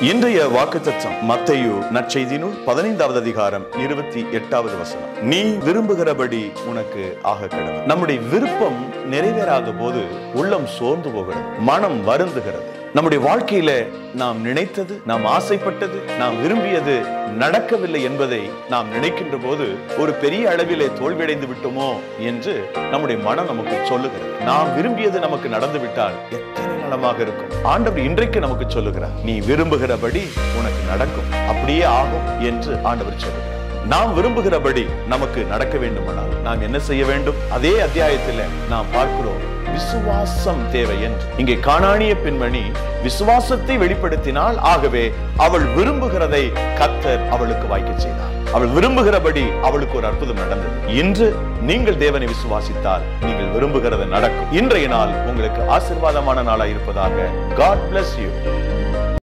இன்றைய வாக்குத்தத்தம் மத்தேயு நற்செய்தி நூல் பதினைந்தாவது அதிகாரம் இருபத்தி எட்டாவது வசனம் நீ விரும்புகிறபடி உனக்கு ஆக கடவுள் நம்முடைய விருப்பம் நிறைவேறாத போது உள்ளம் சோர்ந்து போகிறது மனம் வருந்துகிறது நம்முடைய வாழ்க்கையில நாம் நினைத்தது நாம் ஆசைப்பட்டது நாம் விரும்பியது நடக்கவில்லை என்பதை நாம் நினைக்கின்ற போது ஒரு பெரிய அளவிலே தோல்வியடைந்து விட்டோமோ என்று நம்முடைய மனம் நமக்கு சொல்லுகிறது நாம் விரும்பியது நமக்கு நடந்து விட்டால் எத்தனை நலமாக இருக்கும் ஆண்டவர் இன்றைக்கு நமக்கு சொல்லுகிறார் நீ விரும்புகிறபடி உனக்கு நடக்கும் அப்படியே ஆகும் என்று ஆண்டவர் சொல்லுகிறார் நாம் விரும்புகிறபடி நமக்கு நடக்க வேண்டுமானால் நாம் என்ன செய்ய வேண்டும் அதே அத்தியாயத்தில் நாம் பார்க்கிறோம் விசுவாசம் தேவை என்று இங்கே காணானிய பெண்மணி விசுவாசத்தை வெளிப்படுத்தினால் ஆகவே அவள் விரும்புகிறதை கத்தர் அவளுக்கு வாய்க்க செய்தார் அவள் விரும்புகிறபடி அவளுக்கு ஒரு அற்புதம் நடந்தது இன்று நீங்கள் தேவனை விசுவாசித்தால் நீங்கள் விரும்புகிறது நடக்கும் இன்றைய நாள் உங்களுக்கு ஆசீர்வாதமான நாளா இருப்பதாக காட் bless you